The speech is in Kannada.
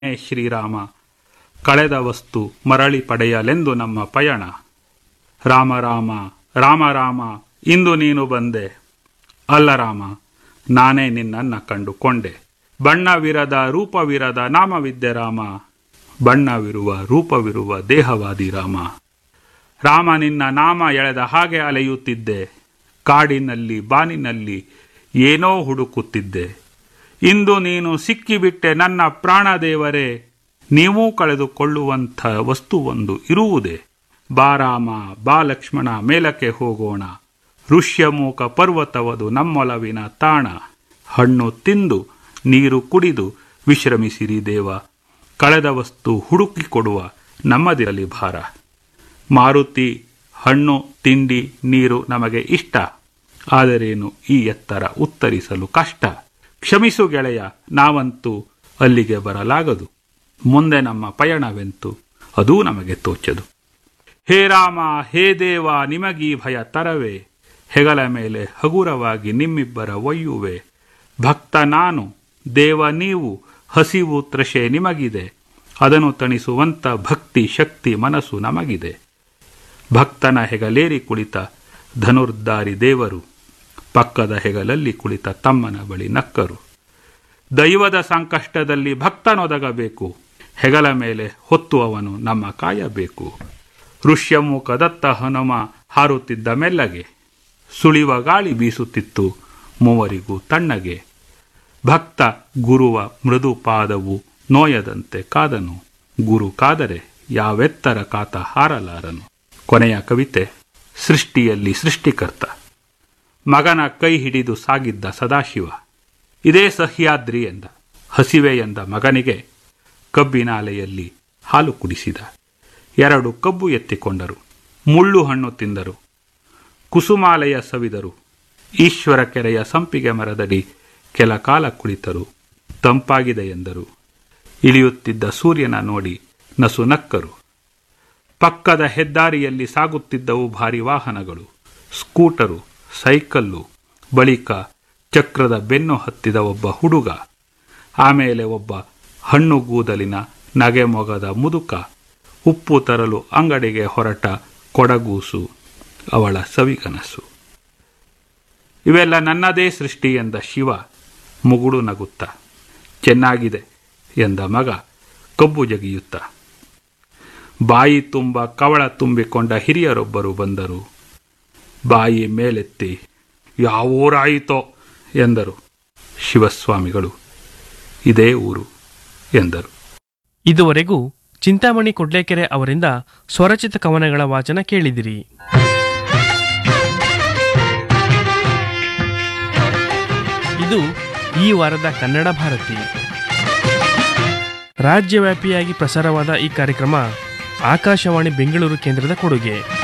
ಹೇ ಶ್ರೀರಾಮ ಕಳೆದ ವಸ್ತು ಮರಳಿ ಪಡೆಯಲೆಂದು ನಮ್ಮ ಪಯಣ ರಾಮ ರಾಮ ರಾಮ ರಾಮ ಇಂದು ನೀನು ಬಂದೆ ಅಲ್ಲ ರಾಮ ನಾನೇ ನಿನ್ನನ್ನು ಕಂಡುಕೊಂಡೆ ಬಣ್ಣವಿರದ ರೂಪವಿರದ ನಾಮವಿದ್ದೆ ರಾಮ ಬಣ್ಣವಿರುವ ರೂಪವಿರುವ ದೇಹವಾದಿ ರಾಮ ರಾಮ ನಿನ್ನ ನಾಮ ಎಳೆದ ಹಾಗೆ ಅಲೆಯುತ್ತಿದ್ದೆ ಕಾಡಿನಲ್ಲಿ ಬಾನಿನಲ್ಲಿ ಏನೋ ಹುಡುಕುತ್ತಿದ್ದೆ ಇಂದು ನೀನು ಸಿಕ್ಕಿಬಿಟ್ಟೆ ನನ್ನ ಪ್ರಾಣದೇವರೇ ನೀವೂ ಕಳೆದುಕೊಳ್ಳುವಂಥ ವಸ್ತುವೊಂದು ಇರುವುದೇ ಬಾರಾಮ ಬಾ ಲಕ್ಷ್ಮಣ ಮೇಲಕ್ಕೆ ಹೋಗೋಣ ಋಷ್ಯಮೂಕ ಪರ್ವತವದು ನಮ್ಮೊಲವಿನ ತಾಣ ಹಣ್ಣು ತಿಂದು ನೀರು ಕುಡಿದು ವಿಶ್ರಮಿಸಿರಿ ದೇವ ಕಳೆದ ವಸ್ತು ಹುಡುಕಿಕೊಡುವ ನಮ್ಮದಿರಲಿ ಭಾರ ಮಾರುತಿ ಹಣ್ಣು ತಿಂಡಿ ನೀರು ನಮಗೆ ಇಷ್ಟ ಆದರೇನು ಈ ಎತ್ತರ ಉತ್ತರಿಸಲು ಕಷ್ಟ ಕ್ಷಮಿಸು ಗೆಳೆಯ ನಾವಂತೂ ಅಲ್ಲಿಗೆ ಬರಲಾಗದು ಮುಂದೆ ನಮ್ಮ ಪಯಣವೆಂತು ಅದೂ ನಮಗೆ ತೋಚದು ಹೇ ರಾಮ ಹೇ ದೇವ ನಿಮಗೀ ಭಯ ತರವೇ ಹೆಗಲ ಮೇಲೆ ಹಗುರವಾಗಿ ನಿಮ್ಮಿಬ್ಬರ ಒಯ್ಯುವೆ ಭಕ್ತ ನಾನು ದೇವ ನೀವು ಹಸಿವು ತ್ರಷೆ ನಿಮಗಿದೆ ಅದನ್ನು ತಣಿಸುವಂತ ಭಕ್ತಿ ಶಕ್ತಿ ಮನಸ್ಸು ನಮಗಿದೆ ಭಕ್ತನ ಹೆಗಲೇರಿ ಕುಳಿತ ಧನುರ್ಧಾರಿ ದೇವರು ಪಕ್ಕದ ಹೆಗಲಲ್ಲಿ ಕುಳಿತ ತಮ್ಮನ ಬಳಿ ನಕ್ಕರು ದೈವದ ಸಂಕಷ್ಟದಲ್ಲಿ ಭಕ್ತನೊದಗಬೇಕು ಹೆಗಲ ಮೇಲೆ ಹೊತ್ತು ಅವನು ನಮ್ಮ ಕಾಯಬೇಕು ಋಷ್ಯಮುಖ ದತ್ತ ಹನುಮ ಹಾರುತ್ತಿದ್ದ ಮೆಲ್ಲಗೆ ಸುಳಿವ ಗಾಳಿ ಬೀಸುತ್ತಿತ್ತು ಮೂವರಿಗೂ ತಣ್ಣಗೆ ಭಕ್ತ ಗುರುವ ಮೃದು ಪಾದವು ನೋಯದಂತೆ ಕಾದನು ಗುರು ಕಾದರೆ ಯಾವೆತ್ತರ ಕಾತ ಹಾರಲಾರನು ಕೊನೆಯ ಕವಿತೆ ಸೃಷ್ಟಿಯಲ್ಲಿ ಸೃಷ್ಟಿಕರ್ತ ಮಗನ ಕೈ ಹಿಡಿದು ಸಾಗಿದ್ದ ಸದಾಶಿವ ಇದೇ ಸಹ್ಯಾದ್ರಿ ಎಂದ ಹಸಿವೆ ಎಂದ ಮಗನಿಗೆ ಕಬ್ಬಿನಾಲೆಯಲ್ಲಿ ಹಾಲು ಕುಡಿಸಿದ ಎರಡು ಕಬ್ಬು ಎತ್ತಿಕೊಂಡರು ಮುಳ್ಳು ಹಣ್ಣು ತಿಂದರು ಕುಸುಮಾಲಯ ಸವಿದರು ಈಶ್ವರ ಕೆರೆಯ ಸಂಪಿಗೆ ಮರದಡಿ ಕೆಲ ಕಾಲ ಕುಳಿತರು ತಂಪಾಗಿದೆ ಎಂದರು ಇಳಿಯುತ್ತಿದ್ದ ಸೂರ್ಯನ ನೋಡಿ ನಸು ನಕ್ಕರು ಪಕ್ಕದ ಹೆದ್ದಾರಿಯಲ್ಲಿ ಸಾಗುತ್ತಿದ್ದವು ಭಾರಿ ವಾಹನಗಳು ಸ್ಕೂಟರು ಸೈಕಲ್ಲು ಬಳಿಕ ಚಕ್ರದ ಬೆನ್ನು ಹತ್ತಿದ ಒಬ್ಬ ಹುಡುಗ ಆಮೇಲೆ ಒಬ್ಬ ಹಣ್ಣುಗೂದಲಿನ ನಗೆಮೊಗದ ಮುದುಕ ಉಪ್ಪು ತರಲು ಅಂಗಡಿಗೆ ಹೊರಟ ಕೊಡಗೂಸು ಅವಳ ಸವಿಕನಸು ಇವೆಲ್ಲ ನನ್ನದೇ ಸೃಷ್ಟಿ ಎಂದ ಶಿವ ಮುಗುಡು ನಗುತ್ತ ಚೆನ್ನಾಗಿದೆ ಎಂದ ಮಗ ಕಬ್ಬು ಜಗಿಯುತ್ತ ಬಾಯಿ ತುಂಬ ಕವಳ ತುಂಬಿಕೊಂಡ ಹಿರಿಯರೊಬ್ಬರು ಬಂದರು ಬಾಯಿ ಮೇಲೆತ್ತಿ ಯಾವೂರಾಯಿತೋ ಎಂದರು ಶಿವಸ್ವಾಮಿಗಳು ಇದೇ ಊರು ಎಂದರು ಇದುವರೆಗೂ ಚಿಂತಾಮಣಿ ಕೊಡ್ಲೇಕೆರೆ ಅವರಿಂದ ಸ್ವರಚಿತ ಕವನಗಳ ವಾಚನ ಕೇಳಿದಿರಿ ಇದು ಈ ವಾರದ ಕನ್ನಡ ಭಾರತಿ ರಾಜ್ಯವ್ಯಾಪಿಯಾಗಿ ಪ್ರಸಾರವಾದ ಈ ಕಾರ್ಯಕ್ರಮ ಆಕಾಶವಾಣಿ ಬೆಂಗಳೂರು ಕೇಂದ್ರದ ಕೊಡುಗೆ